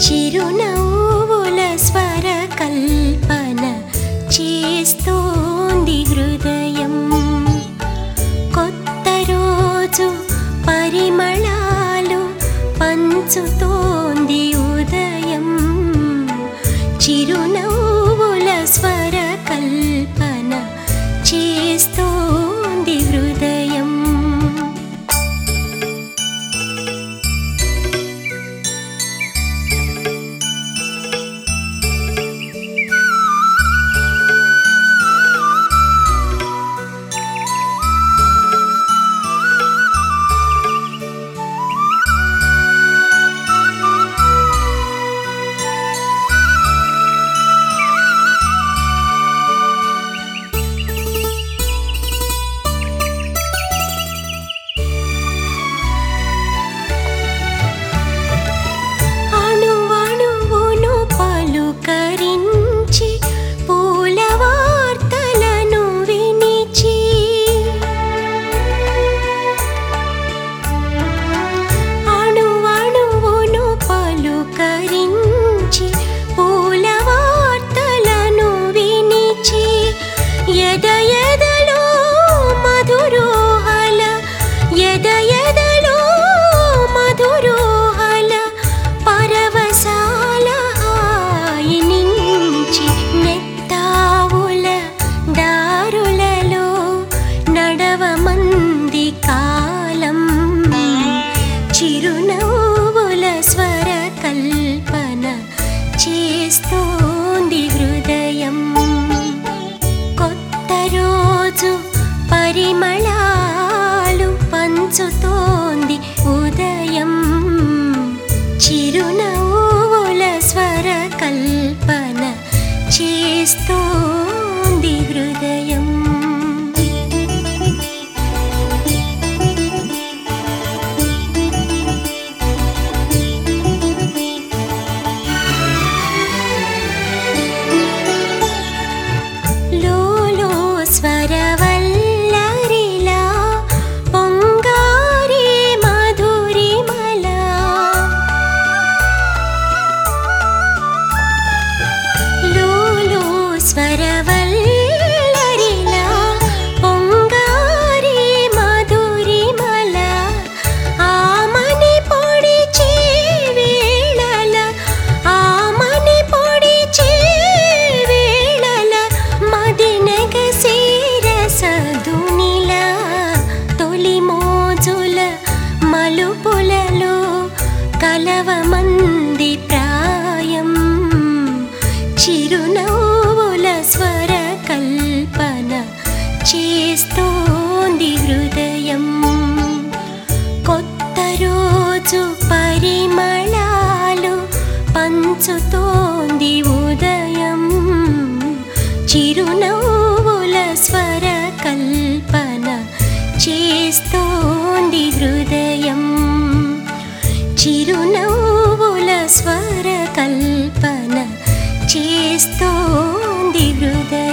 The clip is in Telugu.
చిరునవ్వుల స్వర కల్పన చేస్తోంది హృదయం కొత్త రోజు పరిమళాలు పంచుతోంది ఉదయం చిరునవ్వుల స్వర కల్పన చేస్తోంది హృదయం అణువణువును పలుకరించి పూల వార్తలను వినిచి అణువణువును పలుకరించి పూల వార్తలను వినిచి ఎద ఎదలో మధురోహల ఎద ఎదలో మధురోహల పరవశాల హాయి నుంచి నెత్తావుల దారులలో నడవమంది కాలం చిరునవ్వుల స్వర కల్పన చేస్తోంది హృదయం కొత్త రోజు పరిమళాలు పంచుతోంది ఉదయం చిరునవ్వుల స్వర కల్పన చేస్తోంది హృదయం లోలో స్వరవల్లరిలా పొంగారి మధురిమల లోలో స్వరవల్లరిలా పొంగారి మధురిమల ఆమని పొడిచే వేళల ఆమని పొడిచే వేళల మదినగ సీరసదునిలా తొలి మోజుల మలుపులలో కలవమంది ప్రాయం చిరునవ్వుల స్వర కల్పన చేస్తోంది హృదయం కొత్త రోజు పరిమళాలు పంచుతోంది ఉదయం చిరునవ్వుల స్వర కల్పన చేస్తోంది హృదయం చిరునవ్వుల స్వర కల్పన చేస్తోంది హృదయం